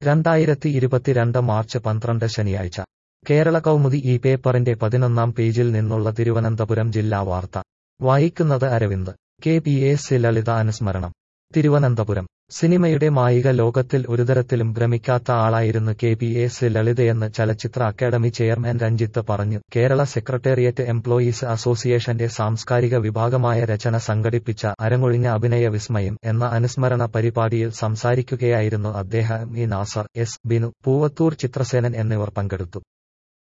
രണ്ടായിരത്തി ഇരുപത്തിരണ്ട് മാർച്ച് പന്ത്രണ്ട് ശനിയാഴ്ച കേരള കൗമുദി ഈ പേപ്പറിന്റെ പതിനൊന്നാം പേജിൽ നിന്നുള്ള തിരുവനന്തപുരം ജില്ലാ വാർത്ത വായിക്കുന്നത് Aravind K P S Lalitha അനുസ്മരണം തിരുവനന്തപുരം സിനിമയുടെ മായിക ലോകത്തിൽ ഒരുതരത്തിലും ഭ്രമിക്കാത്ത ആളായിരുന്നു കെ പി എസ് ലളിതയെന്ന് ചലച്ചിത്ര അക്കാദമി ചെയർമാൻ രഞ്ജിത്ത് പറഞ്ഞു കേരള സെക്രട്ടേറിയറ്റ് എംപ്ലോയീസ് അസോസിയേഷന്റെ സാംസ്കാരിക വിഭാഗമായ രചന സംഘടിപ്പിച്ച അരങ്ങൊഴിഞ്ഞ അഭിനയ വിസ്മയം എന്ന അനുസ്മരണ പരിപാടിയിൽ സംസാരിക്കുകയായിരുന്നു അദ്ദേഹം ഇ നാസർ എസ് ബിനു പൂവത്തൂർ ചിത്രസേനൻ എന്നിവർ പങ്കെടുത്തു